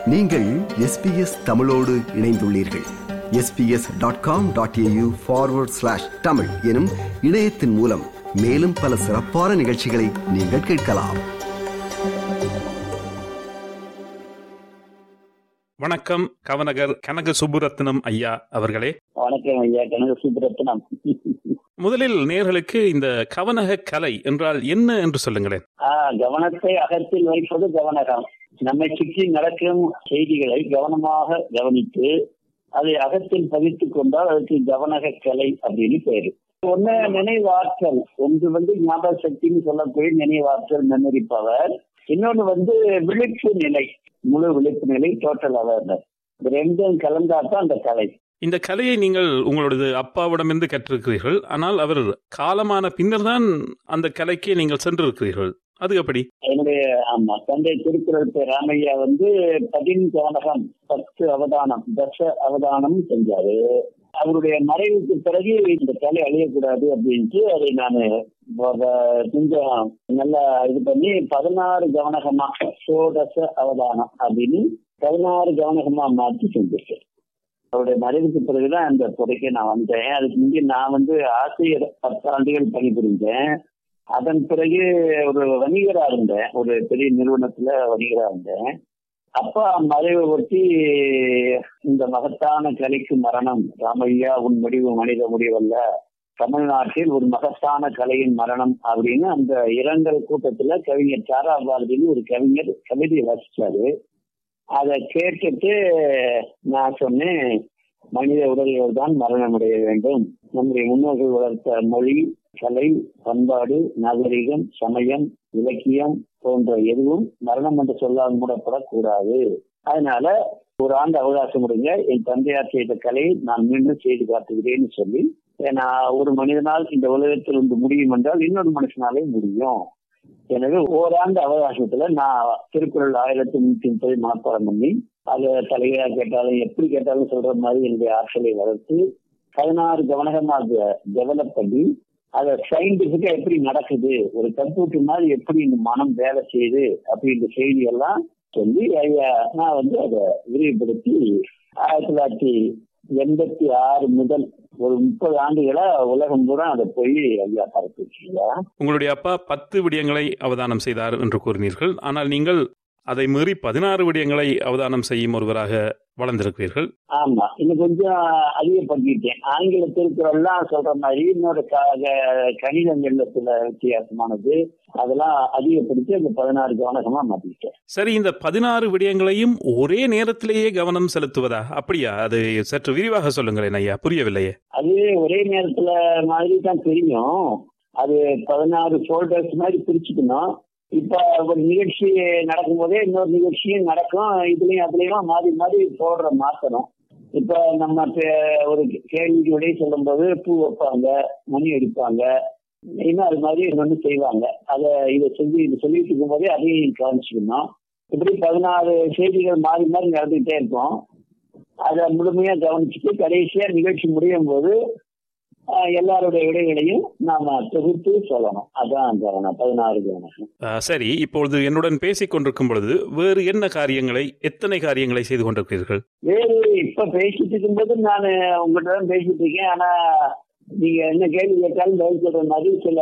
நீங்கள் எஸ்பிஎஸ் தமிழோடு இணைந்துள்ளீர்கள் SBS dot com dot AU forward slash Tamil எனும் இணையத்தின் மூலம் மேலும் பல சிறப்பான நிகழ்ச்சிகளை நீங்கள் கேட்கலாம் வணக்கம் கவனகர் கனக சுப்புரத்னம் ஐயா அவர்களே வணக்கம் ஐயா கனக சுப்ரத்னம் முதலில் நேர்களுக்கு இந்த கவனக கலை என்றால் என்ன என்று சொல்லுங்களேன் ஆஹ் கவனத்தை அகத்தில் வைப்பது கவனகம் நம்மை சுற்றி நடக்கும் செய்திகளை கவனமாக கவனித்து அதை அகத்தில் பதித்துக் கொண்டால் அதுக்கு கவனக கலை அப்படின்னு பேரு ஒண்ணு நினைவாற்றல் ஒன்று வந்து ஞாபக சக்தின்னு சொல்லக்கூடிய நினைவாற்றல் மெமரி பவர் இன்னொன்னு வந்து விழிப்பு நிலை முழு விழிப்பு நிலை டோட்டல் அவேர்னஸ் இது ரெண்டும் கலந்தாதான் அந்த கலை இந்த கலையை நீங்கள் உங்களோடது அப்பாவிடமிருந்து கற்றிருக்கிறீர்கள் ஆனால் அவர் காலமான பின்னர் தான் அந்த கலைக்கு நீங்கள் சென்றிருக்கிறீர்கள் அது எப்படி என்னுடைய ஆமா தந்தை திருக்குறள் பேர் ராமையா வந்து பதின் கவனகம் பத்து அவதானம் தச அவதானம் செஞ்சாரு அவருடைய மறைவுக்கு பிறகு இந்த கலை அழியக்கூடாது அப்படின்ட்டு அதை நான் கொஞ்சம் நல்லா இது பண்ணி பதினாறு கவனகமா சோடச அவதானம் அப்படின்னு பதினாறு கவனகமா மாற்றி செஞ்சிருக்கேன் அவருடைய மறைவுக்கு பிறகுதான் அந்த துறைக்கு நான் வந்தேன் அதுக்கு முந்தைய நான் வந்து ஆசிரியர் பத்தாண்டுகள் பணிபுரிஞ்சேன் அதன் பிறகு ஒரு வணிகரா இருந்தேன் ஒரு பெரிய நிறுவனத்துல வணிகரா இருந்தேன் அப்பா மறைவை ஒட்டி இந்த மகத்தான கலைக்கு மரணம் ராமையா உன் முடிவு மனித முடிவல்ல தமிழ்நாட்டில் ஒரு மகத்தான கலையின் மரணம் அப்படின்னு அந்த இரங்கல் கூட்டத்துல கவிஞர் சாரா பாரதினு ஒரு கவிஞர் கவிதை வாசிச்சாரு அதை கேட்டுட்டு நான் சொன்னேன் மனித உடல்கள் தான் மரணமடைய வேண்டும் நம்முடைய முன்னோர்கள் வளர்த்த மொழி கலை பண்பாடு நாகரிகம் சமயம் இலக்கியம் போன்ற எதுவும் மரணம் என்று சொல்லால் மூடப்படக்கூடாது அதனால ஒரு ஆண்டு அவகாசம் முடிஞ்ச என் தந்தையார் செய்த கலையை நான் மீண்டும் செய்து காட்டுகிறேன்னு சொல்லி ஏன்னா ஒரு மனிதனால் இந்த உலகத்தில் ஒன்று முடியும் என்றால் இன்னொரு மனுஷனாலே முடியும் எனவே ஓராண்டு அவகாசத்துல நான் திருக்குறள் ஆயிரத்தி நூத்தி முப்பது மனப்பாடம் பண்ணி அதை தலைவரா கேட்டாலும் எப்படி கேட்டாலும் சொல்ற மாதிரி என்னுடைய ஆற்றலை வளர்த்து பதினாறு கவனகமா அதை டெவலப் பண்ணி அதை சயின்டிபிக்கா எப்படி நடக்குது ஒரு கம்ப்யூட்டர் மாதிரி எப்படி இந்த மனம் வேலை செய்யுது அப்படின்ற செய்தி எல்லாம் சொல்லி ஐயா நான் வந்து அதை விரிவுபடுத்தி ஆயிரத்தி தொள்ளாயிரத்தி எண்பத்தி ஆறு முதல் ஒரு முப்பது ஆண்டுகளா உலகம் பூரா அதை போய் ஐயா பரப்பிச்சிருக்கீங்க உங்களுடைய அப்பா பத்து விடயங்களை அவதானம் செய்தார் என்று கூறினீர்கள் ஆனால் நீங்கள் அதை மீறி பதினாறு விடயங்களை அவதானம் செய்யும் ஒருவராக வளர்ந்திருக்கிறீர்கள் ஆமா இன்னும் கொஞ்சம் அதிகப்படுத்திட்டேன் ஆங்கில திருக்குறள்லாம் சொல்ற மாதிரி இன்னொரு கணிதங்கள்ல சில வித்தியாசமானது அதெல்லாம் அதிகப்படுத்தி அந்த பதினாறு கவனகமா மாத்திக்கிட்டேன் சரி இந்த பதினாறு விடயங்களையும் ஒரே நேரத்திலேயே கவனம் செலுத்துவதா அப்படியா அது சற்று விரிவாக சொல்லுங்களேன் ஐயா புரியவில்லையே அது ஒரே நேரத்துல மாதிரி தான் தெரியும் அது பதினாறு ஃபோல்டர்ஸ் மாதிரி பிரிச்சுக்கணும் இப்ப ஒரு நிகழ்ச்சி நடக்கும் போதே இன்னொரு நிகழ்ச்சியும் நடக்கும் இதுலயும் அதுலயும் மாறி மாறி போடுற மாத்தணும் இப்ப நம்ம ஒரு கேள்விக்கு விடை சொல்லும் போது பூ வைப்பாங்க மணி அடிப்பாங்க இன்னும் அது மாதிரி ஒன்று செய்வாங்க அதை இதை சொல்லி இது சொல்லிட்டு இருக்கும் போதே அதையும் கவனிச்சுக்கணும் இப்படி பதினாறு செய்திகள் மாறி மாறி நடந்துகிட்டே இருக்கும் அதை முழுமையா கவனிச்சுட்டு கடைசியா நிகழ்ச்சி முடியும் போது எல்லாருடைய விடைகளையும் நாம தொகுத்து சொல்லணும் அதான் கவனம் பதினாறு கவனம் சரி இப்பொழுது என்னுடன் பேசிக் கொண்டிருக்கும் பொழுது வேறு என்ன காரியங்களை எத்தனை காரியங்களை செய்து கொண்டிருக்கிறீர்கள் வேறு இப்ப பேசிட்டு இருக்கும்போது நான் உங்கள்கிட்ட தான் பேசிட்டு இருக்கேன் ஆனா நீங்க என்ன கேள்வி கேட்டாலும் பதில் சொல்ற மாதிரி சில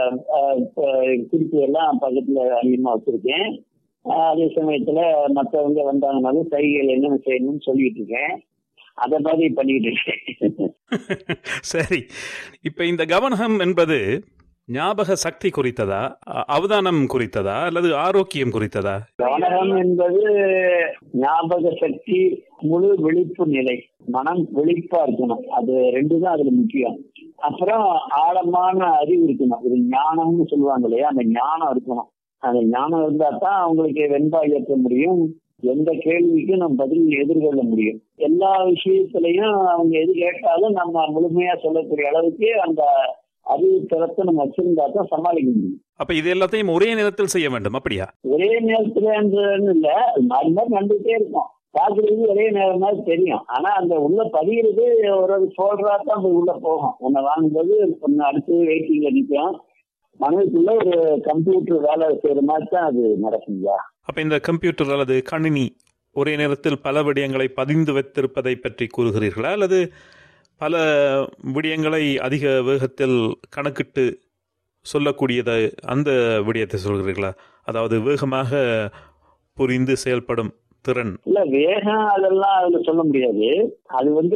குறிப்பு எல்லாம் பக்கத்துல அதிகமா வச்சிருக்கேன் அதே சமயத்துல மற்றவங்க வந்தாங்கனாலும் சைகைகள் என்னென்ன செய்யணும்னு சொல்லிட்டு இருக்கேன் அதை மாதிரி பண்ணிட்டு இருக்கேன் சரி இப்ப இந்த கவனம் என்பது ஞாபக சக்தி குறித்ததா அவதானம் குறித்ததா அல்லது ஆரோக்கியம் குறித்ததா கவனம் என்பது ஞாபக சக்தி முழு விழிப்பு நிலை மனம் விழிப்பா இருக்கணும் அது ரெண்டு தான் அதுல முக்கியம் அப்புறம் ஆழமான அறிவு இருக்கணும் ஒரு ஞானம்னு சொல்லுவாங்க இல்லையா அந்த ஞானம் இருக்கணும் அந்த ஞானம் இருந்தா தான் அவங்களுக்கு வெண்பா ஏற்ற முடியும் எந்த கேள்விக்கும் நம்ம பதில் எதிர்கொள்ள முடியும் எல்லா விஷயத்திலையும் அவங்க எது கேட்டாலும் நம்ம முழுமையா சொல்லக்கூடிய அளவுக்கு அந்த அறிவு திறத்தை நம்ம வச்சிருந்தா தான் சமாளிக்க முடியும் அப்ப இது எல்லாத்தையும் ஒரே நேரத்தில் செய்ய வேண்டும் அப்படியா ஒரே நேரத்துல இல்ல மாறி மாறி நடந்துகிட்டே இருக்கும் பாக்குறது ஒரே நேரம் மாதிரி தெரியும் ஆனா அந்த உள்ள பதிகிறது ஒரு சொல்றா தான் போய் உள்ள போகும் உன்னை வாங்கும்போது ஒன்னு அடுத்து வெயிட்டிங்ல நிற்கும் மனதுக்குள்ள ஒரு கம்ப்யூட்டர் வேலை செய்யற மாதிரி தான் அது நடக்குங்களா அப்ப இந்த கம்ப்யூட்டர் அல்லது கணினி ஒரே நேரத்தில் பல விடயங்களை பதிந்து வைத்திருப்பதை பற்றி கூறுகிறீர்களா அல்லது பல விடயங்களை அதிக வேகத்தில் கணக்கிட்டு சொல்லக்கூடியதை அந்த விடயத்தை சொல்கிறீர்களா அதாவது வேகமாக புரிந்து செயல்படும் திறன் இல்ல வேகம் அதெல்லாம் அதுல சொல்ல முடியாது அது வந்து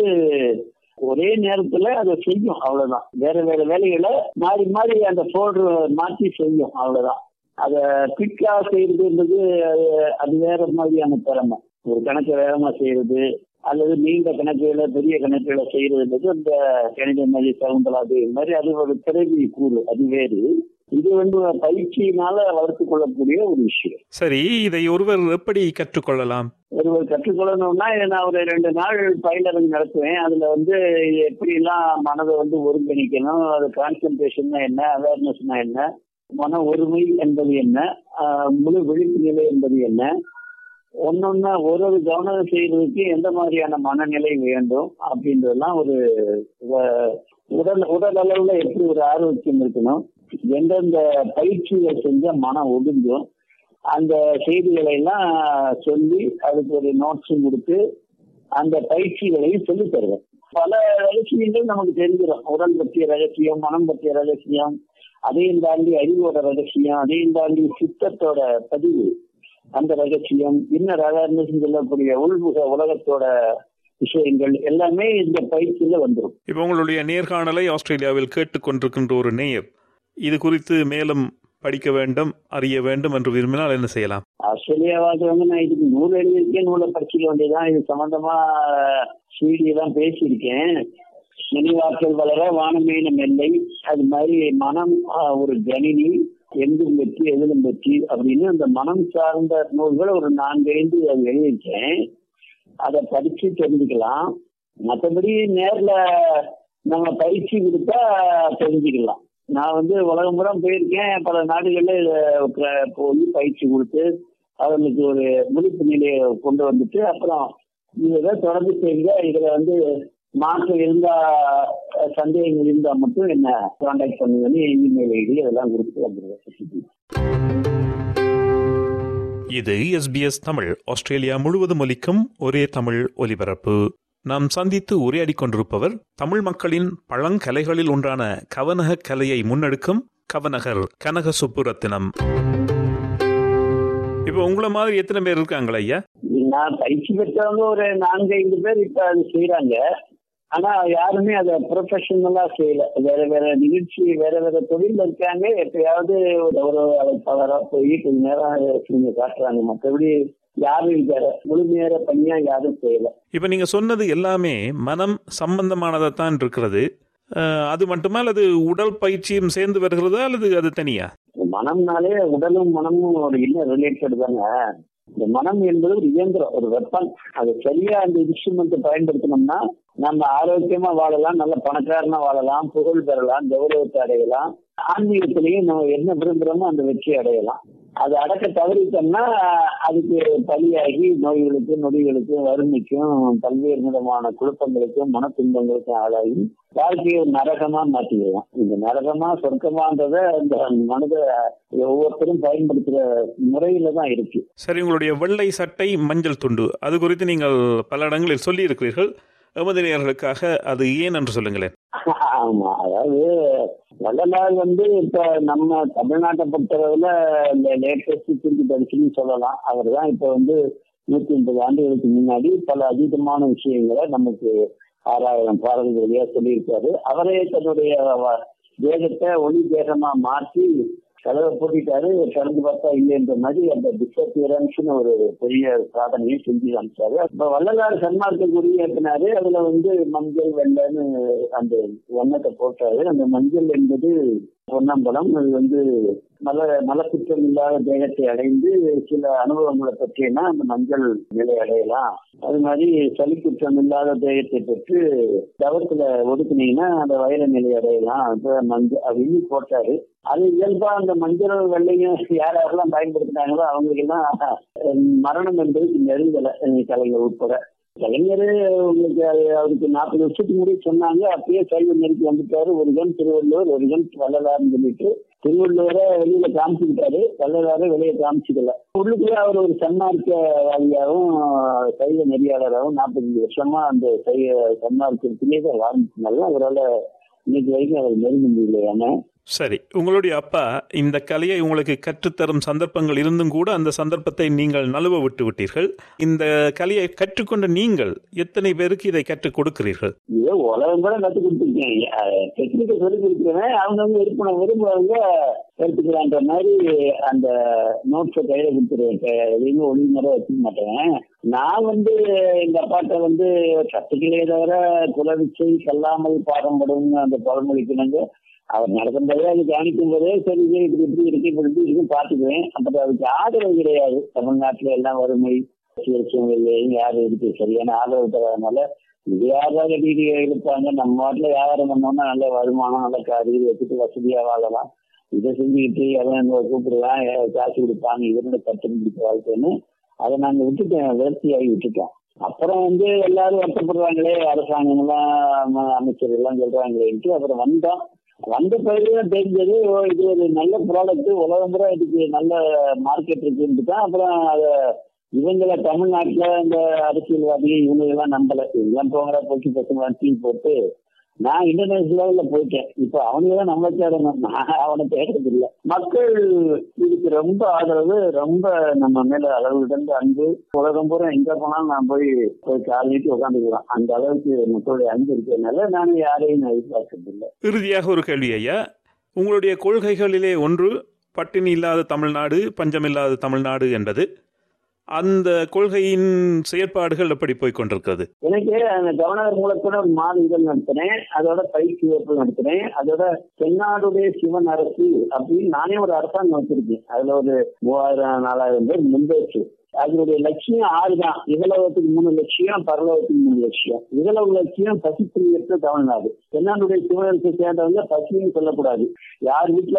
ஒரே நேரத்துல அதை செய்யும் அவ்வளவுதான் வேற வேற வேலைகளை மாறி மாறி அந்த போல்டர் மாற்றி செய்யும் அவ்வளவுதான் அத குயிக்கா செய்யறதுன்றது அது அது வேற மாதிரியான திறமை ஒரு கணக்கு வேகமா செய்யறது அல்லது நீண்ட கணக்குகளை பெரிய கணக்குகளை செய்யறதுன்றது அந்த கணித மாதிரி சவுந்தலாது இது மாதிரி அது ஒரு திறவி கூறு அது வேறு இது வந்து பயிற்சியினால வளர்த்து கொள்ளக்கூடிய ஒரு விஷயம் சரி இதை ஒருவர் எப்படி கற்றுக்கொள்ளலாம் ஒருவர் கற்றுக்கொள்ளணும்னா நான் ஒரு ரெண்டு நாள் பயிலரங்கு நடத்துவேன் அதுல வந்து எப்படி எல்லாம் மனதை வந்து ஒருங்கிணைக்கணும் அது கான்சென்ட்ரேஷன் என்ன அவேர்னஸ்னா என்ன மன ஒருமை என்பது என்ன ஆஹ் முழு விழிப்பு நிலை என்பது என்ன ஒன்னொன்னா ஒரு ஒரு கவனம் செய்யறதுக்கு எந்த மாதிரியான மனநிலை வேண்டும் அப்படின்றதெல்லாம் ஒரு வ- உடல் உடல் அளவுல எப்படி ஒரு ஆரோக்கியம் இருக்கணும் எந்தெந்த பயிற்சிகள் செஞ்சா மனம் ஒடுங்கும் அந்த செய்திகளை எல்லாம் சொல்லி அதுக்கு ஒரு நோட்ஸும் கொடுத்து அந்த பயிற்சிகளையும் சொல்லித் தருவேன் பல ரகசியங்கள் நமக்கு தெரிஞ்சிடும் உடல் பற்றிய ரகசியம் மனம் பற்றிய ரகசியம் அதையும் தாண்டி அறிவோட ரகசியம் அதையும் தாண்டி சித்தத்தோட பதிவு அந்த ரகசியம் இன்னர் அவேர்னஸ் சொல்லக்கூடிய உள்முக உலகத்தோட விஷயங்கள் எல்லாமே இந்த பயிற்சியில வந்துடும் இப்போ உங்களுடைய நேர்காணலை ஆஸ்திரேலியாவில் கேட்டுக்கொண்டிருக்கின்ற ஒரு நேயர் இது குறித்து மேலும் படிக்க வேண்டும் அறிய வேண்டும் என்று விரும்பினால் என்ன செய்யலாம் ஆஸ்திரேலியாவாக வந்து நான் இதுக்கு நூல் எழுதியிருக்கேன் நூலை படிச்சுக்க வேண்டியதான் இது சம்பந்தமா சிடி தான் பேசியிருக்கேன் நினைவாற்றல் வளர வானமேனம் எல்லை அது மாதிரி மனம் ஆஹ், ஒரு கணினி எங்கும் வெற்றி எதிலும் வெற்றி அப்படின்னு அந்த மனம் சார்ந்த நூல்கள் ஒரு நான்கைந்து அது எழுதியிருக்கேன் அதை படிச்சு தெரிஞ்சுக்கலாம் மற்றபடி நேர்ல நம்ம பயிற்சி கொடுத்தா தெரிஞ்சுக்கலாம் நான் வந்து உலகம் பூரா போயிருக்கேன் பல நாடுகள்ல இத க- போய் பயிற்சி கொடுத்து அவர்களுக்கு ஒரு விழிப்பு நிலையை கொண்டு வந்துட்டு அப்புறம் இதை தொடர்ந்து செய்யுங்க இதுல வந்து மாற்றம் இருந்தா அஹ், சந்தேகங்கள் இருந்தா மட்டும் என்ன கான்டாக்ட் பண்ணுங்கன்னு இமெயில் ஐடி அதெல்லாம் கொடுத்து வந்துருவேன் இது எஸ்பிஎஸ் தமிழ் ஆஸ்திரேலியா முழுவதும் ஒலிக்கும் ஒரே தமிழ் ஒலிபரப்பு நாம் சந்தித்து உரையாடிக் கொண்டிருப்பவர் தமிழ் மக்களின் பழங்கலைகளில் ஒன்றான கவனக கலையை முன்னெடுக்கும் கவனகர் கனக சுப்புரத்தினம் இப்போ உங்களை மாதிரி எத்தனை பேர் இருக்காங்களா ஐயா நான் பயிற்சி பெற்றவங்க ஒரு நான்கு ஐந்து பேர் இப்ப அது செய்யறாங்க ஆனா யாருமே அதை ப்ரொஃபஷனலா செய்யல வேற வேற நிகழ்ச்சி வேற வேற தொழில் இருக்காங்க எப்பயாவது ஒரு ஒரு அழைப்பாளரா போய் கொஞ்ச நேரம் நீங்க காட்டுறாங்க மற்றபடி யாரும் இருக்காரு முழு நேர பணியா யாரும் செய்யல இப்போ நீங்க சொன்னது எல்லாமே மனம் சம்பந்தமானதான் இருக்கிறது அஹ், அது மட்டுமா அல்லது உடல் பயிற்சியும் சேர்ந்து வருகிறதா அல்லது அது தனியா மனம்னாலே உடலும் மனமும் ஒரு இன்னும் ரிலேட்டட் தானே இந்த மனம் என்பது ஒரு இயந்திரம் ஒரு வெப்பன் அது சரியா அந்த இன்ஸ்ட்ருமெண்ட் பயன்படுத்தினோம்னா நம்ம ஆரோக்கியமா வாழலாம் நல்ல பணக்காரனா வாழலாம் புகழ் பெறலாம் கௌரவத்தை அடையலாம் ஆன்மீகத்திலையும் நம்ம என்ன விரும்புறோமோ அந்த வெற்றி அடையலாம் அது அடக்க தவறிட்டோம்னா அதுக்கு பலியாகி நோய்களுக்கும் நொடிகளுக்கும் வறுமைக்கும் பல்வேறு விதமான குழப்பங்களுக்கும் மன துன்பங்களுக்கும் ஆளாகி வாழ்க்கையை ஒரு நரகமா மாற்றிக்கலாம் இந்த நரகமா சொர்க்கமான்றத இந்த மனித ஒவ்வொருத்தரும் பயன்படுத்துற முறையில தான் இருக்கு சரி உங்களுடைய வெள்ளை சட்டை மஞ்சள் துண்டு அது குறித்து நீங்கள் பல இடங்களில் சொல்லி இருக்கிறீர்கள் எமது நேயர்களுக்காக அது ஏன் என்று சொல்லுங்களேன் ஆமா அதாவது வள்ளலார் வந்து இப்ப நம்ம தமிழ்நாட்டை பொறுத்தளவுல இந்த லேட்டஸ்ட் திருப்பி படிச்சுன்னு சொல்லலாம் அவர் தான் இப்ப வந்து நூத்தி ஐம்பது ஆண்டுகளுக்கு முன்னாடி பல அதீதமான விஷயங்களை நமக்கு ஆறாயிரம் பாடல்கள் வழியா சொல்லியிருக்காரு அவரே தன்னுடைய வ- வேகத்தை ஒளி வேகமா மாற்றி கதவை பூட்டிட்டாரு திறந்து பார்த்தா இல்லைன்ற மாதிரி அந்த டிசப்பியரன்ஸ்னு ஒரு பெரிய சாதனையை செஞ்சு காமிச்சாரு இப்ப வள்ளலார் சன்மார்க்க குறி ஏற்றினாரு அதுல வந்து மஞ்சள் வெள்ளைன்னு அந்த வண்ணத்தை போட்டாரு அந்த மஞ்சள் என்பது பொன்னம்பலம் அது வந்து மல மலக்குற்றம் இல்லாத தேகத்தை அடைந்து சில அனுபவங்களை பற்றினா அந்த மஞ்சள் நிலை அடையலாம் அது மாதிரி சளி குற்றம் இல்லாத தேகத்தை பெற்று தவத்துல ஒதுக்குனீங்கன்னா அந்த வயல நிலை அடையலாம் அது மஞ்சள் அப்படின்னு போட்டாரு அது இயல்பா அந்த மஞ்சள் வெள்ளையும் யார் யாரெல்லாம் பயன்படுத்தினாங்களோ அவங்களுக்கு எல்லாம் மரணம் என்பது நெருங்கல அஹ் கலைஞர் உட்பட கலைஞர் உங்களுக்கு அது அவருக்கு நாற்பது வருஷத்துக்கு முன்னாடி சொன்னாங்க அப்பயே சைவ நெருக்கி வந்துட்டாரு ஒரு கன் திருவள்ளுவர் ஒரு கன் வள்ளலார்னு சொல்லிட்டு திருவள்ளுவரை வெளியில காமிச்சுக்கிட்டாரு வள்ளலாரை வெளியே காமிச்சுக்கல உள்ளுக்குள்ள அவர் ஒரு சன்மார்க்கவாதியாகவும் சைவ நெறியாளராகவும் நாற்பத்தஞ்சு வருஷமா அந்த சைவ சன்மார்க்கத்திலேயே தான் வாழ்ந்துச்சுனால அவரால் இன்னைக்கு வரைக்கும் அவர் நெருங்க முடியல ஏன்னா சரி உங்களுடைய அப்பா இந்த கலையை உங்களுக்கு கற்றுத்தரும் சந்தர்ப்பங்கள் இருந்தும் கூட அந்த சந்தர்ப்பத்தை நீங்கள் நழுவ விட்டு விட்டீர்கள் இந்த கலையை கற்றுக்கொண்ட நீங்கள் எத்தனை பேருக்கு இதை கற்றுக் கொடுக்கிறீர்கள் இதோ உலகம் கூட கற்றுக் கொடுத்துருக்கேன் டெக்னிக்கை சொல்லி கொடுத்துருவேன் அவங்கவுங்க விருப்பம் விரும்புறவங்க எடுத்துக்கிறான்ற மாதிரி அந்த நோட்ஸை கையில கொடுத்துருவேன் க- எதையுமே ஒளிமுறை வச்சுக்க மாட்டேன் நான் வந்து எங்க அப்பாட்ட வந்து கத்துக்கலையே தவிர குலவிச்சை கல்லாமல் பாரம்படும் அந்த பழமொழிக்கணுங்க அவர் நடக்கும்போதே அது கவனிக்கும் போதே சரி இது இப்படி இப்படி இருக்கு இப்படி இப்படி இருக்கு பாத்துக்குவேன் அப்ப அதுக்கு ஆதரவு கிடையாது தமிழ்நாட்டுல எல்லாம் வறுமை சூழ்நிலையும் யாரும் இருக்கு சரியான ஆதரவு தராதனால இது யாராவது கட்டிட்டு இருப்பாங்க நம்ம நாட்டுல வியாபாரம் பண்ணோம்னா நல்ல வருமானம் நல்ல காரியம் வச்சுட்டு வசதியா வாழலாம் இதை செஞ்சுக்கிட்டு அவன் இங்க கூப்பிடுவான் ஏ- காசு கொடுப்பாங்க இவரோட கட்டணம் பிடிக்க வாழ்க்கைன்னு அதை நாங்க விட்டுட்டோம் வேர்த்தியாகி விட்டுட்டோம் அப்புறம் வந்து எல்லாரும் வருத்தப்படுறாங்களே அரசாங்கம்லாம் ம- அமைச்சர் எல்லாம் சொல்றாங்களேன்ட்டு அப்புறம் வந்தோம் வந்த பிறகுதான் தெரிஞ்சது ஓ இது ஒரு நல்ல ப்ராடக்ட் உலகம் பூரா இதுக்கு நல்ல மார்க்கெட் இருக்குன்னு தான் அப்புறம் அதை இவங்களை தமிழ்நாட்டுல இந்த அரசியல்வாதிகள் இவங்க எல்லாம் நம்பல இதெல்லாம் போங்கிற போச்சு பசங்க டீ போட்டு நான் இன்டர்நேஷனல் லெவல்ல போயிட்டேன் இப்ப அவனுங்க தான் நம்ம தேடணும் நான் அவனை தேடுறது இல்ல மக்கள் இதுக்கு ரொம்ப ஆதரவு ரொம்ப நம்ம மேல அளவு கடந்த அன்பு உலகம் பூரா எங்க போனாலும் நான் போய் போய் கால் நீட்டி உட்காந்துக்கலாம் அந்த அளவுக்கு மக்களுடைய அன்பு இருக்கிறதுனால நான் யாரையும் நான் எதிர்பார்க்கறது இல்லை இறுதியாக ஒரு கேள்வி ஐயா உங்களுடைய கொள்கைகளிலே ஒன்று பட்டினி இல்லாத தமிழ்நாடு பஞ்சமில்லாத தமிழ்நாடு என்பது அந்த கொள்கையின் செயற்பாடுகள் எப்படி போய்க் கொண்டிருக்கிறது எனக்கு அந்த கவர்னர் மூலத்தோட ஒரு மாத இதழ் நடத்தினேன் அதோட பயிற்சி வகுப்பு நடத்தினேன் அதோட தென்னாடுடைய சிவன் அரசு அப்படின்னு நானே ஒரு அரசாங்கம் வச்சிருக்கேன் அதுல ஒரு மூவாயிரம் நாலாயிரம் பேர் முன்பேச்சு அதனுடைய லட்சியம் ஆறு தான் இகலோகத்துக்கு மூணு லட்சியம் பரலோகத்துக்கு மூணு லட்சியம் இகலோக லட்சியம் பசிப்பிரியற்ற தமிழ்நாடு தென்னாடுடைய சிவனரசு சேர்ந்தவங்க பசின்னு சொல்லக்கூடாது யார் வீட்டுல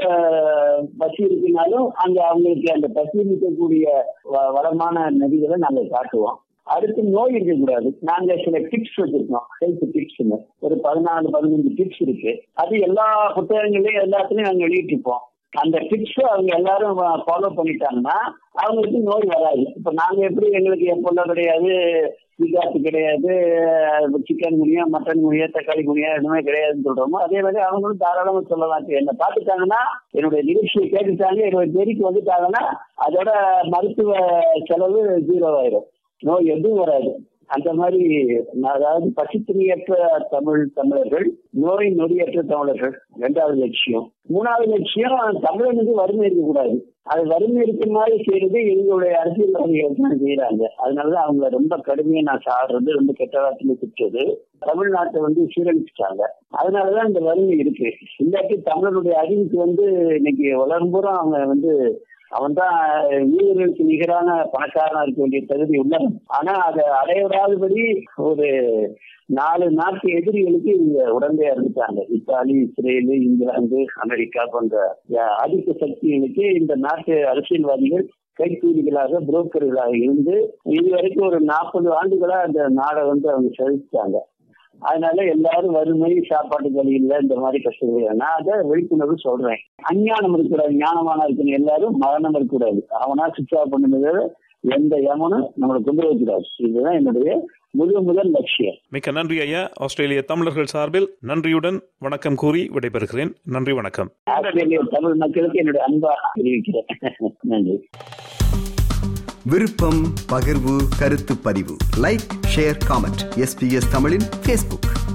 பசி இருக்குனாலும் அங்க அவங்களுக்கு அந்த பசி இருக்கக்கூடிய வ- வளமான நதிகளை நாங்க காட்டுவோம் அடுத்து நோய் இருக்கக்கூடாது நாங்க சில டிப்ஸ் வச்சிருக்கோம் ஹெல்த் டிப்ஸ்னு ஒரு பதினாலு பதினஞ்சு டிப்ஸ் இருக்கு அது எல்லா புத்தகங்களையும் எல்லாத்துலயும் நாங்க வெளியிட்டிருப்போம் அந்த டிப்ஸ் அவங்க எல்லாரும் ஃபாலோ பண்ணிட்டாங்கன்னா அவங்களுக்கு நோய் வராது இப்ப நாங்க எப்படி எங்களுக்கு எப்பொல்ல கிடையாது விகாத்து கிடையாது சிக்கன் முனியா மட்டன் முனியா தக்காளி முனியா எதுவுமே கிடையாதுன்னு சொல்றோமோ அதே மாதிரி அவங்களும் தாராளமா சொல்லலாம் இப்ப என்ன பார்த்துட்டாங்கன்னா என்னுடைய நிகழ்ச்சியை கேட்டுட்டாங்க என்னுடைய தேதிக்கு வந்துட்டாங்கன்னா அதோட மருத்துவ செலவு ஜீரோ ஆயிரும் நோய் எதுவும் வராது அந்த மாதிரி அதாவது பசித்துணியற்ற தமிழ் தமிழர்கள் நோய் நொடியற்ற தமிழர்கள் இரண்டாவது லட்சியம் மூணாவது லட்சியம் தமிழனுக்கு வறுமை இருக்கக்கூடாது அது வறுமை இருக்க மாதிரி செய்யறது எங்களுடைய அரசியல்வாதிகள் தான் செய்யறாங்க அதனாலதான் அவங்கள ரொம்ப கடுமையா நான் சாடுறது ரொம்ப கெட்ட வார்த்தையில திட்டுறது தமிழ்நாட்டை வந்து சீரழிச்சிட்டாங்க அதனாலதான் இந்த வறுமை இருக்கு இல்லாட்டி தமிழருடைய அறிவுக்கு வந்து இன்னைக்கு உலகம் பூரா அவங்க வந்து அவன் தான் வீரர்களுக்கு நிகரான பணக்காரனா இருக்க வேண்டிய தகுதி உள்ளவன் ஆனா அதை அடையவிடாதபடி ஒரு நாலு நாட்டு எதிரிகளுக்கு இவங்க உடந்தையா இருந்துட்டாங்க இத்தாலி இஸ்ரேலு இங்கிலாந்து அமெரிக்கா போன்ற அஹ், ஆதிக்க சக்திகளுக்கு இந்த நாட்டு அரசியல்வாதிகள் கைக்கூலிகளாக புரோக்கர்களாக இருந்து இதுவரைக்கும் ஒரு நாற்பது ஆண்டுகளா அந்த நாடை வந்து அவங்க செலுத்தாங்க அதனால எல்லாரும் வறுமை சாப்பாட்டு வழி இல்ல இந்த மாதிரி கஷ்டப்படுறாங்க நான் அதை விழிப்புணர்வு சொல்றேன் அஞ்ஞானம் இருக்கக்கூடாது ஞானமான இருக்கணும் எல்லாரும் மரணம் இருக்கக்கூடாது அவனா சிக்ஷா பண்ணுறது எந்த யமனும் நம்மளை கொண்டு வைக்கூடாது இதுதான் என்னுடைய முழு முதல் லட்சியம் மிக்க நன்றி ஐயா ஆஸ்திரேலிய தமிழர்கள் சார்பில் நன்றியுடன் வணக்கம் கூறி விடைபெறுகிறேன் நன்றி வணக்கம் ஆஸ்திரேலிய தமிழ் மக்களுக்கு என்னுடைய அன்பா தெரிவிக்கிறேன் நன்றி விருப்பம் பகிர்வு கருத்து பதிவு லைக் ஷேர் காமெண்ட் எஸ்பிஎஸ் தமிழின் ஃபேஸ்புக்